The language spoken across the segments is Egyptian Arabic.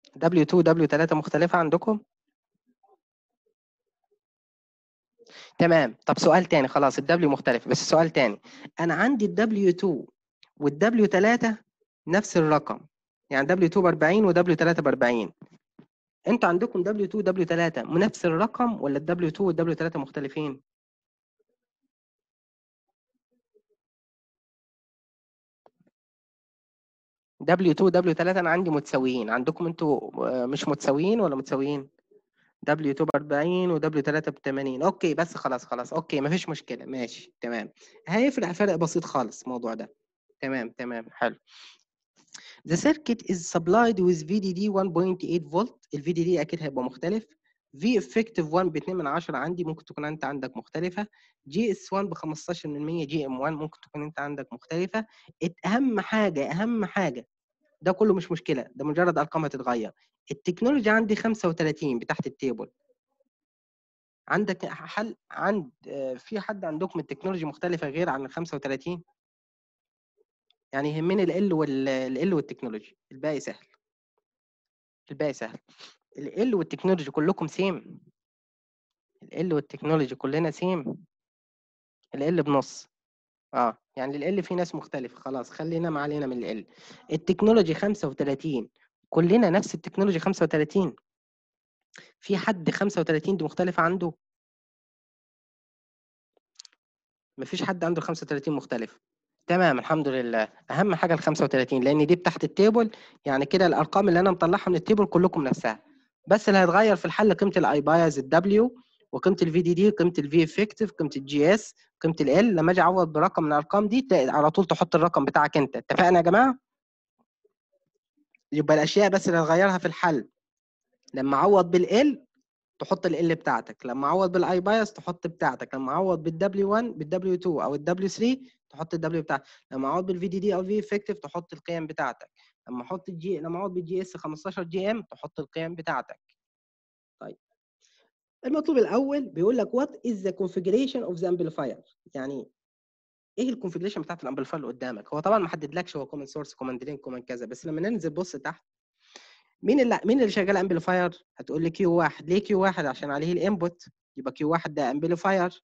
W2 و W3 مختلفة عندكم؟ تمام طب سؤال تاني خلاص ال W مختلف بس سؤال تاني أنا عندي ال W2 وال W3 نفس الرقم يعني W2 ب 40 و W3 ب 40 انتوا عندكم W2 و W3 نفس الرقم ولا ال W2 وال W3 مختلفين؟ W2 و W3 أنا عندي متساويين عندكم انتوا آه، مش متساويين ولا متساويين؟ W2 ب 40 و W3 ب 80 اوكي بس خلاص خلاص اوكي مفيش مشكلة ماشي تمام هيفرق فرق بسيط خالص الموضوع ده تمام تمام حلو The circuit is supplied with VDD 1.8 فولت ال VDD أكيد هيبقى مختلف V effective 1 ب 2 من 10 عندي ممكن تكون أنت عندك مختلفة GS1 ب 15 من 100 GM1 ممكن تكون أنت عندك مختلفة ات- أهم حاجة أهم حاجة ده كله مش مشكلة ده مجرد أرقام هتتغير التكنولوجي عندي 35 بتاعت التيبل عندك حل عند آه، في حد عندكم التكنولوجي مختلفة غير عن ال 35 يعني يهمني ال L وال ال L والتكنولوجي الباقي سهل الباقي سهل ال L والتكنولوجي كلكم سيم ال L والتكنولوجي كلنا سيم ال L بنص اه يعني ال L في ناس مختلفة خلاص خلينا ما علينا من ال L التكنولوجي 35 كلنا نفس التكنولوجي 35 في حد 35 دي مختلفة عنده مفيش حد عنده 35 مختلف تمام الحمد لله اهم حاجه ال 35 لان دي بتاعت التيبل يعني كده الارقام اللي انا مطلعها من التيبل كلكم نفسها بس اللي هيتغير في الحل قيمه الاي بايز الدبليو وقيمه الفي دي دي قيمه الفي افكتيف قيمه الجي اس قيمه ال لما اجي اعوض برقم من الارقام دي تلاقي على طول تحط الرقم بتاعك انت اتفقنا يا جماعه يبقى الاشياء بس اللي هتغيرها في الحل لما اعوض بالال تحط ال بتاعتك لما اعوض بالاي بايس تحط بتاعتك لما اعوض بالدبليو 1 بالدبليو 2 او الدبليو 3 تحط الدبليو بتاعتك لما اعوض بالفي دي دي او في افكتيف تحط القيم بتاعتك لما احط الجي لما اعوض بالجي اس 15 جي ام تحط القيم بتاعتك طيب المطلوب الاول بيقول لك وات از ذا configuration اوف ذا امبليفاير يعني ايه الكونفيجريشن بتاعت الامبليفاير اللي قدامك هو طبعا ما حددلكش هو كومن سورس كومن درين كومن كذا بس لما ننزل بص تحت مين اللي مين اللي شغال امبليفاير هتقول لي كيو واحد ليه كيو واحد عشان عليه الانبوت يبقى كيو واحد ده امبليفاير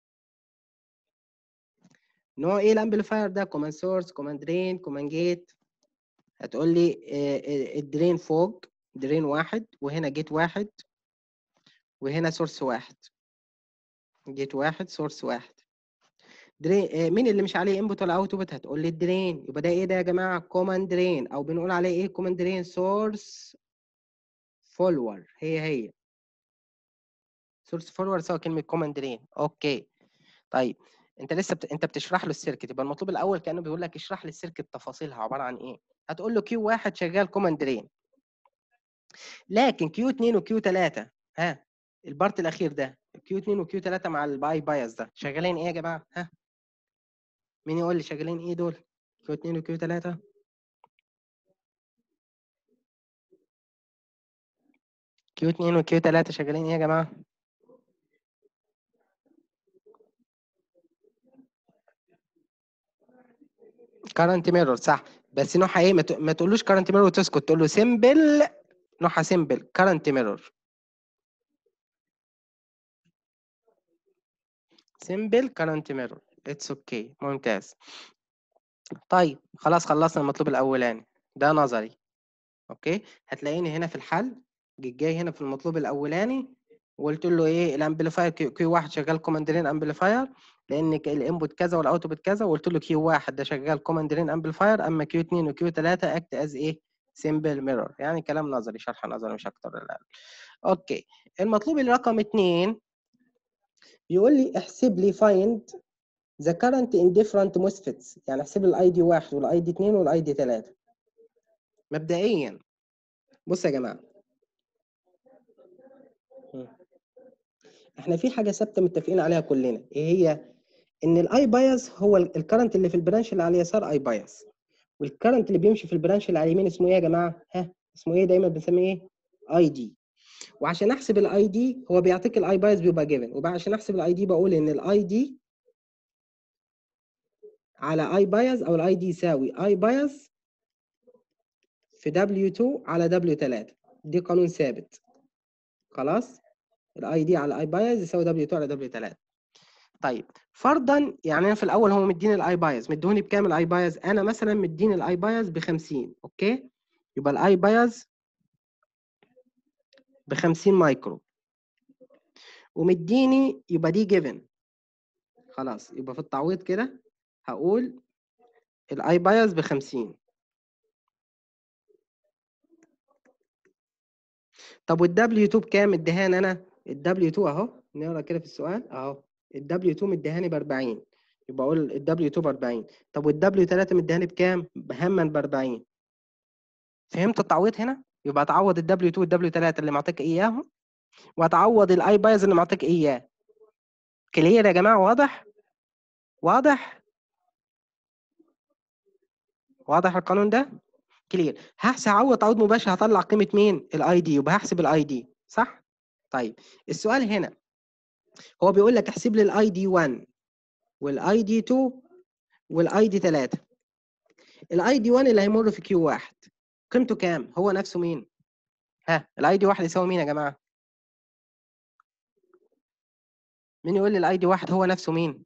نوع ايه الامبليفاير ده كومن سورس كومن درين كومن جيت هتقول لي آه، آه، الدرين فوق درين واحد وهنا جيت واحد وهنا سورس واحد جيت واحد سورس واحد درين آه، مين اللي مش عليه انبوت ولا اوتبوت هتقول لي الدرين يبقى ده ايه ده يا جماعه كومن درين او بنقول عليه ايه كومن درين سورس فولور هي هي سورس فولور سواء كلمه كومن درين اوكي طيب انت لسه بت... انت بتشرح له السيركت يبقى المطلوب الاول كانه بيقول لك اشرح لي السيركت تفاصيلها عباره عن ايه هتقول له كيو واحد شغال كومن درين لكن كيو 2 وكيو 3 ها البارت الاخير ده كيو 2 وكيو 3 مع الباي بايس ده شغالين ايه يا جماعه ها مين يقول لي شغالين ايه دول كيو 2 وكيو 3 كيو 2 وكيو 3 شغالين ايه يا جماعه كارنت ميرور صح بس نوعها ايه ما ت- ما تقولوش كارنت ميرور وتسكت تقول له سيمبل نوعها سيمبل كارنت ميرور سيمبل كارنت ميرور اتس اوكي ممتاز طيب خلاص خلصنا المطلوب الاولاني ده نظري اوكي هتلاقيني هنا في الحل جيت جاي هنا في المطلوب الاولاني وقلت له ايه الامبليفاير كيو, كيو واحد شغال كوماندرين امبليفاير لان ك- الانبوت كذا والاوتبوت كذا وقلت له كيو واحد ده شغال كوماندرين امبليفاير اما كيو 2 وكيو 3 اكت از ايه سيمبل ميرور يعني كلام نظري شرح نظري مش اكتر ولا اقل اوكي المطلوب الرقم اتنين بيقول لي احسب لي فايند ذا كارنت ان ديفرنت موسفيتس يعني احسب لي الاي دي واحد والاي دي اتنين والاي دي تلاته مبدئيا بص يا جماعه مم. احنا في حاجه ثابته متفقين عليها كلنا ايه هي ان الاي بايس هو الكرنت اللي في البرانش اللي على اليسار اي بايس والكرنت اللي بيمشي في البرانش اللي على اليمين اسمه ايه يا جماعه ها اسمه ايه دايما بنسميه ايه اي دي وعشان احسب الاي دي هو بيعطيك الاي بايس بيبقى جيفن وبقى عشان احسب الاي دي بقول ان الاي دي على اي بايس او الاي دي يساوي اي بايس في دبليو 2 على دبليو 3 دي قانون ثابت خلاص الاي دي على اي بايز يساوي دبليو 2 على دبليو 3 طيب فرضا يعني انا في الاول هو مديني الاي بايز مدوني بكام الاي بايز انا مثلا مديني الاي بايز ب 50 اوكي يبقى الاي بايز ب 50 مايكرو ومديني يبقى دي جيفن خلاص يبقى في التعويض كده هقول الاي بايز ب 50 طب والدبليو 2 بكام اديهاني انا الدبليو 2 اهو نقرا كده في السؤال اهو الدبليو 2 مديهاني ب 40 يبقى اقول الدبليو 2 ب 40 طب والدبليو 3 مديهاني بكام هما ب 40 فهمت التعويض هنا يبقى اتعوض الدبليو 2 والدبليو 3 اللي معطيك اياهم واتعوض الاي بايز اللي معطيك اياه كلير يا جماعه واضح واضح واضح القانون ده كلير هحسب اعوض تعويض مباشر هطلع قيمه مين الاي دي يبقى هحسب الاي دي صح طيب السؤال هنا هو بيقول لك احسب لي الاي دي 1 والاي دي 2 والاي دي 3 الاي دي 1 اللي هيمر في كيو 1 قيمته كام هو نفسه مين ها الاي دي 1 يساوي مين يا جماعه مين يقول لي الاي دي 1 هو نفسه مين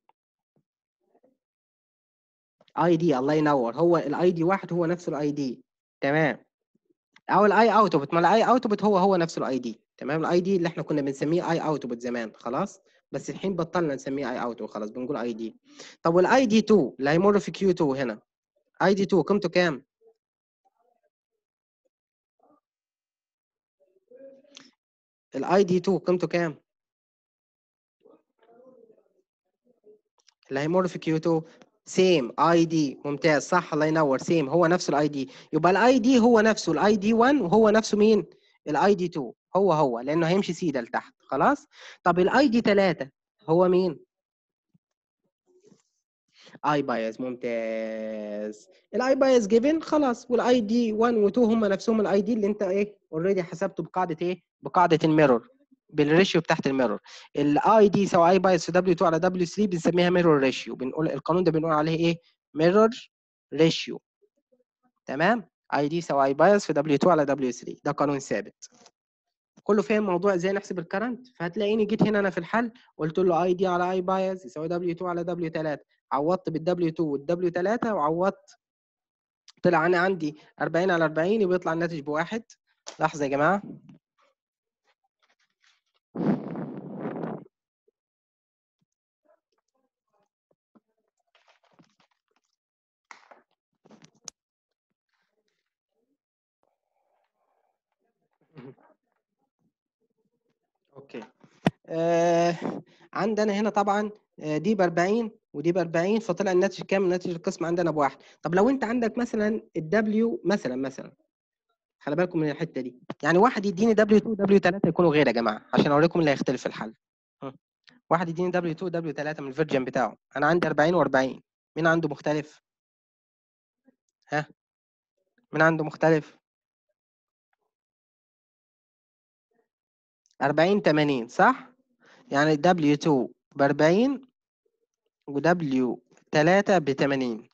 اي دي الله ينور هو الاي دي 1 هو نفسه الاي دي تمام او الاي اوتبوت ما الاي اوتبوت هو هو نفسه الاي دي تمام الاي دي اللي احنا كنا بنسميه اي اوتبوت زمان خلاص بس الحين بطلنا نسميه اي اوتبوت خلاص بنقول اي دي طب والاي دي 2 اللي هيمر في كيو 2 هنا اي دي 2 قيمته كام الاي دي 2 قيمته كام اللي هيمر في كيو 2 سيم اي دي ممتاز صح الله ينور سيم هو نفسه الاي دي يبقى الاي دي هو نفسه الاي دي 1 وهو نفسه مين الاي دي 2 هو هو لانه هيمشي سيده لتحت خلاص طب الاي دي 3 هو مين اي بايز ممتاز الاي بايز جيفن خلاص والاي دي 1 و2 هم نفسهم الاي دي اللي انت ايه اوريدي حسبته بقاعده ايه بقاعده الميرور بالريشيو بتاعت الميرور الاي دي يساوي اي بايز في دبليو 2 على دبليو 3 بنسميها ميرور ريشيو بنقول القانون ده بنقول عليه ايه ميرور ريشيو تمام اي دي يساوي اي بايز في دبليو 2 على دبليو 3 ده قانون ثابت كله فاهم موضوع ازاي نحسب الكرنت فهتلاقيني جيت هنا انا في الحل قلت له اي دي على اي بايز يساوي دبليو 2 على دبليو 3 عوضت بالدبليو 2 والدبليو 3 وعوضت طلع انا عندي 40 على 40 يبقى يطلع الناتج بواحد لحظه يا جماعه اوكي آه عندنا هنا طبعا آه، دي ب 40 ودي ب 40 فطلع الناتج كام؟ ناتج القسم عندنا بواحد طب لو انت عندك مثلا الدبليو مثلا مثلا خلي بالكم من الحته دي يعني واحد يديني دبليو 2 دبليو 3 يكونوا غير يا جماعه عشان اوريكم اللي هيختلف في الحل ها. واحد يديني دبليو 2 دبليو 3 من الفيرجن بتاعه انا عندي 40 و40 مين عنده مختلف؟ ها مين عنده مختلف؟ 40 80 صح؟ يعني دبليو 2 ب 40 ودبليو 3 ب 80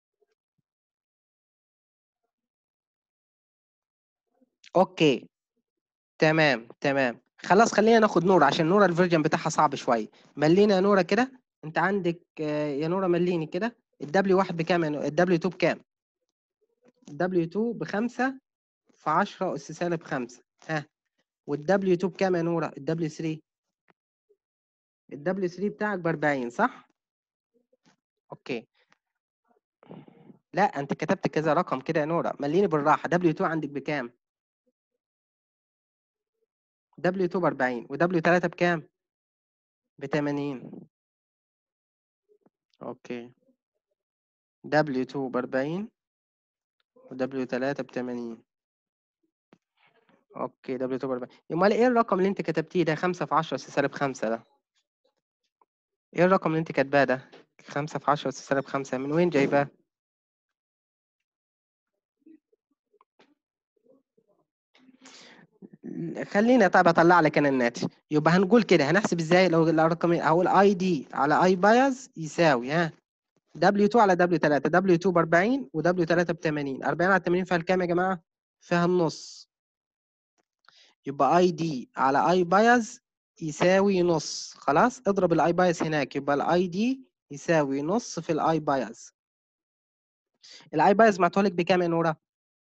اوكي تمام تمام خلاص خلينا ناخد نور عشان نورة الفيرجن بتاعها صعب شويه ملينا يا نورة كده انت عندك آه، يا نورة مليني كده الدبليو 1 بكام الدبليو 2 بكام الدبليو 2 بخمسة في 10 اس سالب 5 ها والدبليو 2 بكام يا نورة الدبليو 3 الدبليو 3 بتاعك ب 40 صح اوكي لا انت كتبت كذا رقم كده يا نورة مليني بالراحه دبليو 2 عندك بكام دبليو 2 ب 40 ودبليو 3 بكام ب 80 اوكي دبليو 2 ب 40 ودبليو 3 ب 80 اوكي دبليو 2 ب 40 امال ايه الرقم اللي انت كتبتيه ده 5 في 10 اس سالب 5 ده ايه الرقم اللي انت كاتباه ده 5 في 10 اس سالب 5 من وين جايباه خلينا طيب اطلع لك انا الناتج يبقى هنقول كده هنحسب ازاي لو الرقم هقول اي دي على اي بايز يساوي ها دبليو 2 على دبليو 3 دبليو 2 ب 40 ودبليو 3 ب 80 40 على 80 فيها الكام يا جماعه؟ فيها النص يبقى اي دي على اي بايز يساوي نص خلاص اضرب الاي بايز هناك يبقى الاي دي يساوي نص في الاي بايز الاي بايز معطولك بكام يا نورا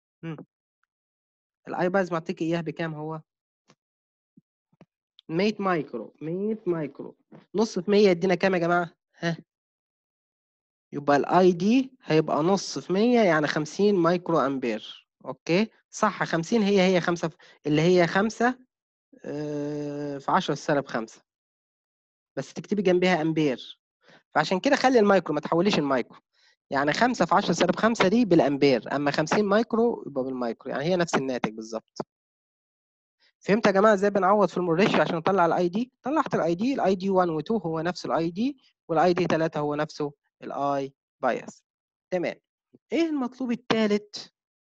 الاي بايز معطيك اياه بكام هو 100 مايكرو 100 مايكرو نص في 100 يدينا كام يا جماعه ها يبقى الاي دي هيبقى نص في 100 يعني 50 مايكرو امبير اوكي صح 50 هي هي 5 اللي هي 5 في 10 سالب 5 بس تكتبي جنبها امبير فعشان كده خلي المايكرو ما تحوليش المايكرو يعني 5 في 10 سالب 5 دي بالامبير اما 50 مايكرو يبقى بالمايكرو يعني هي نفس الناتج بالظبط فهمت يا جماعه ازاي بنعوض في الموريشيو عشان نطلع الاي دي طلعت الاي دي الاي دي 1 و2 هو نفس الاي دي والاي دي 3 هو نفسه الاي بايس تمام ايه المطلوب الثالث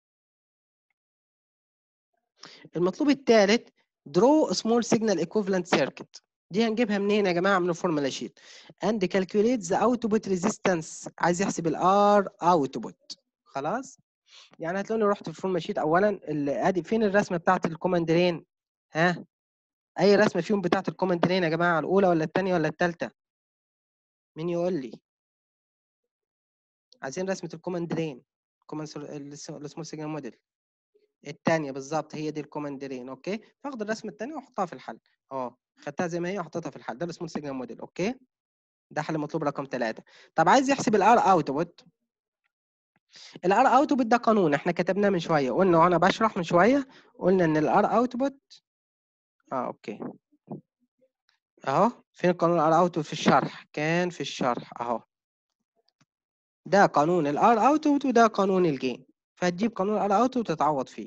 المطلوب الثالث draw small signal equivalent circuit دي هنجيبها منين يا جماعه من الفورمولا شيت and calculate the output resistance عايز يحسب الار output خلاص يعني هتلاقوني رحت في الفورمولا شيت اولا ادي فين الرسمه بتاعت الكوماند لين ها اي رسمه فيهم بتاعت الكوماند لين يا جماعه الاولى ولا الثانيه ولا الثالثه مين يقول لي عايزين رسمه الكوماند لين كوماند السمول سيجنال موديل الثانيه بالظبط هي دي الكوماند لين اوكي فاخد الرسمه الثانيه واحطها في الحل اه خدتها زي ما هي وحطيتها في الحل ده السمول سيجنال موديل اوكي ده حل مطلوب رقم ثلاثة طب عايز يحسب الار اوتبوت الار اوتبوت ده قانون احنا كتبناه من شويه قلنا وانا بشرح من شويه قلنا ان الار اوتبوت اه اوكي اهو فين قانون الار اوتبوت في الشرح كان في الشرح اهو ده قانون الار اوتبوت وده قانون الجين فهتجيب قانون الار اوتبوت وتتعوض فيه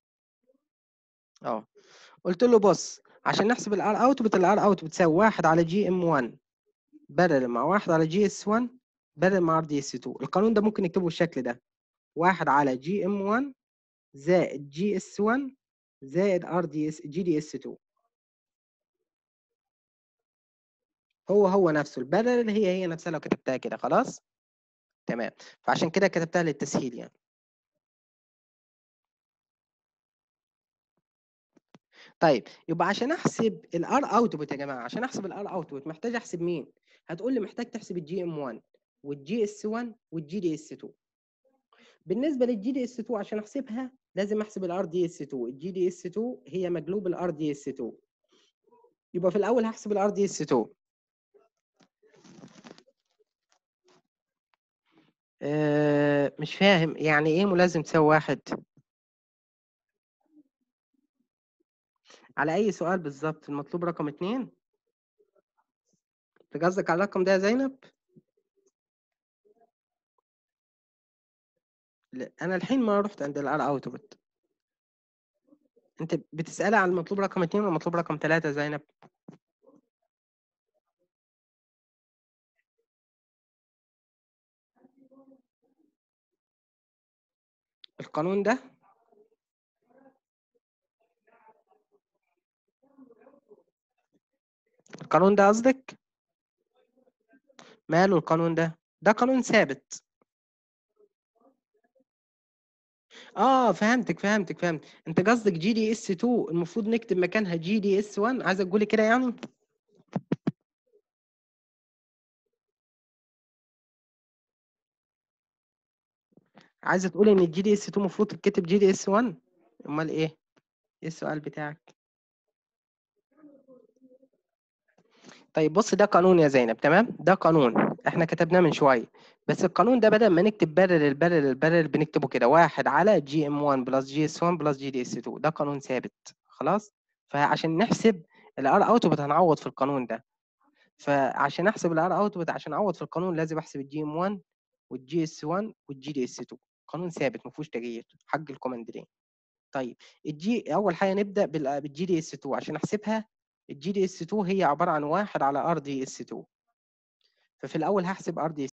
اه قلت له بص عشان نحسب الار اوتبوت الار اوت بتساوي 1 على جي ام 1 بدل مع 1 على جي اس 1 بدل مع ار دي اس 2 القانون ده ممكن نكتبه بالشكل ده 1 على جي ام 1 زائد جي اس 1 زائد ار دي اس جي دي اس 2 هو هو نفسه البدل هي هي نفسها لو كتبتها كده خلاص تمام فعشان كده كتبتها للتسهيل يعني طيب يبقى عشان احسب الار اوتبوت يا جماعه عشان احسب الار اوتبوت محتاج احسب مين هتقول لي محتاج تحسب الجي ام 1 والجي اس 1 والجي دي اس 2 بالنسبه للجي دي اس 2 عشان احسبها لازم احسب الار دي اس 2 الجي دي اس 2 هي مقلوب الار دي اس 2 يبقى في الاول هحسب الار دي اس 2 أه مش فاهم يعني ايه ملازم تساوي واحد على اي سؤال بالظبط المطلوب رقم اتنين انت قصدك على الرقم ده يا زينب لا انا الحين ما رحت عند الار اوتبوت انت بتسالي على المطلوب رقم اتنين ولا المطلوب رقم ثلاثة يا زينب القانون ده القانون ده قصدك ماله القانون ده ده قانون ثابت اه فهمتك فهمتك فهمت انت قصدك جي دي اس 2 المفروض نكتب مكانها جي دي اس 1 عايزك تقولي كده يعني عايزه تقولي ان الجي دي اس 2 المفروض تتكتب جي دي اس 1 امال ايه ايه السؤال بتاعك طيب بص ده قانون يا زينب تمام ده قانون احنا كتبناه من شويه بس القانون ده بدل ما نكتب بارل البارل البارل بنكتبه كده واحد على جي ام 1 بلس جي اس 1 بلس جي دي اس 2 ده قانون ثابت خلاص فعشان نحسب الار اوتبوت هنعوض في القانون ده فعشان احسب الار اوتبوت عشان اعوض في القانون لازم احسب الجي ام 1 والجي اس 1 والجي دي اس 2 قانون ثابت ما فيهوش تغيير حق الكوماند لين طيب الجي اول حاجه نبدا بالجي دي اس 2 عشان احسبها الجي دي اس 2 هي عباره عن 1 على ار دي اس 2 ففي الاول هحسب ار دي